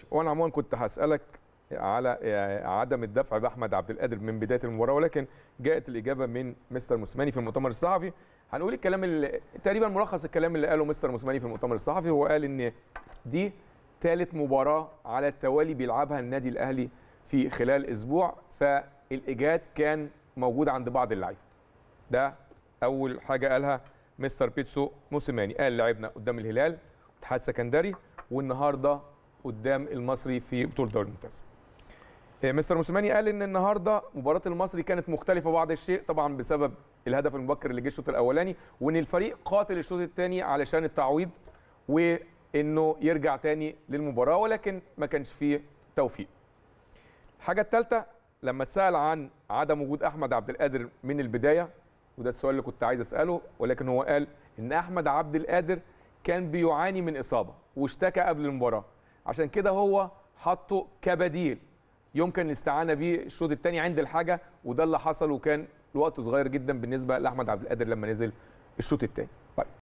وانا عموما كنت هسالك على عدم الدفع باحمد عبد القادر من بدايه المباراه ولكن جاءت الاجابه من مستر موسيماني في المؤتمر الصحفي هنقول الكلام اللي تقريبا ملخص الكلام اللي قاله مستر موسيماني في المؤتمر الصحفي هو قال ان دي ثالث مباراه على التوالي بيلعبها النادي الاهلي في خلال اسبوع فالاجهاد كان موجود عند بعض اللعيبه ده اول حاجه قالها مستر بيتسو موسيماني قال لعبنا قدام الهلال اتحاد سكندري والنهارده قدام المصري في بطوله الدوري الممتاز مستر موسيماني قال ان النهارده مباراه المصري كانت مختلفه بعض الشيء طبعا بسبب الهدف المبكر اللي جه الشوط الاولاني وان الفريق قاتل الشوط الثاني علشان التعويض وانه يرجع تاني للمباراه ولكن ما كانش فيه توفيق الحاجه الثالثه لما اتسال عن عدم وجود احمد عبد القادر من البدايه وده السؤال اللي كنت عايز اساله ولكن هو قال ان احمد عبد القادر كان بيعاني من اصابه واشتكى قبل المباراه عشان كده هو حطه كبديل يمكن الاستعانه بيه الشوط الثاني عند الحاجه وده اللي حصل وكان الوقت صغير جدا بالنسبه لاحمد عبد القادر لما نزل الشوط الثاني طيب